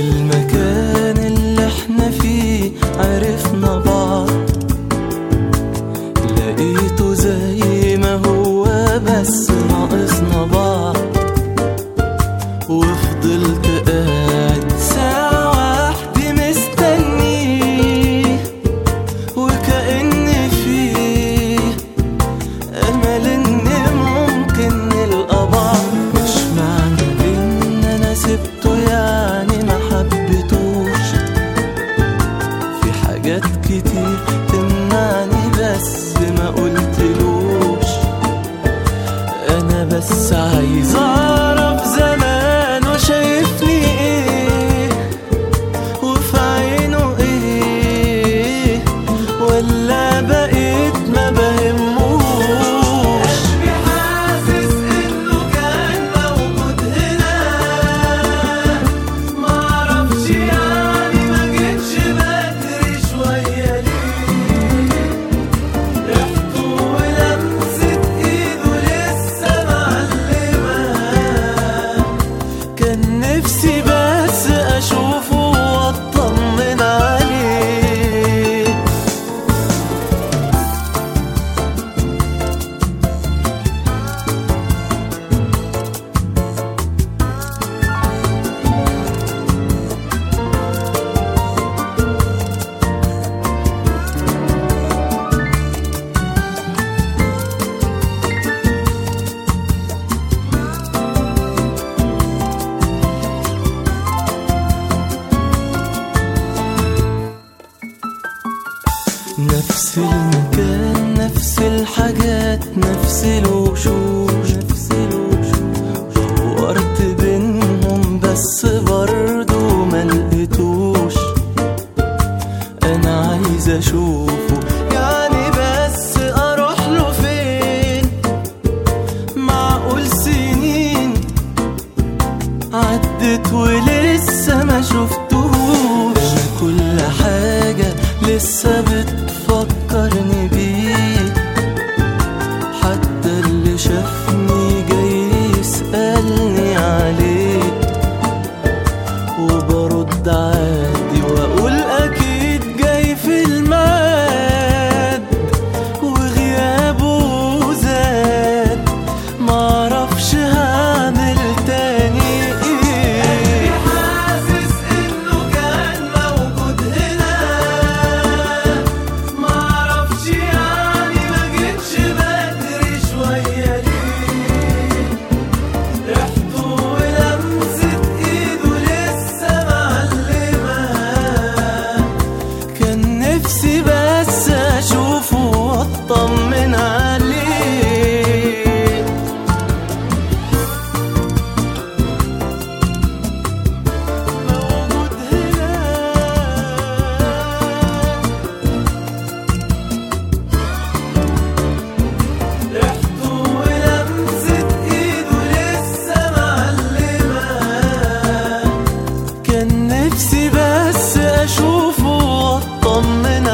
المكان اللي احنا فيه عرفنا بعض لقيته زي ما هو بس ناقصنا بعض وفضلت قاعد ساعة واحدة مستنيه وكأن فيه أمل إن ممكن نلقى بعض مش معنى إن أنا سبته يعني ما حبيتوش في حاجات كتير تمنعني بس ما قلتلوش أنا بس عايز أعرف زمانه شايفني إيه وفي عينه إيه ولا بقيت ما بهموش قلبي حاسس إنه كان موجود هنا معرفش يعني ما جيتش بدري شوية ليه ريحته ولمسة إيده لسه معلمة كان نفسي بس أشوفه وأطمن عليه نفس المكان نفس الحاجات نفس الوشوش نفس الوشوش دورت بينهم بس برضه ما لقيتوش انا عايز اشوفه يعني بس اروح له فين معقول سنين عدت ولسه ما شفتهوش أنا كل حاجة لسه بتفكرني بيه حتى اللي شافني جاي يسألني عليه وبرد عادي واقول اكيد جاي في الميعاد وغيابه زاد معرفش هعمل تاني ايه حاسس انه كان موجود هنا معرفش يعني ما جيتش بدري شوية ليه ريحته ولمسة ايده لسه معلمة كان نفسي بس اشوفه واطمن عليه موجود هنا ريحته ولمسة ايده لسه معلمة كان نفسي بس اشوفه واطمن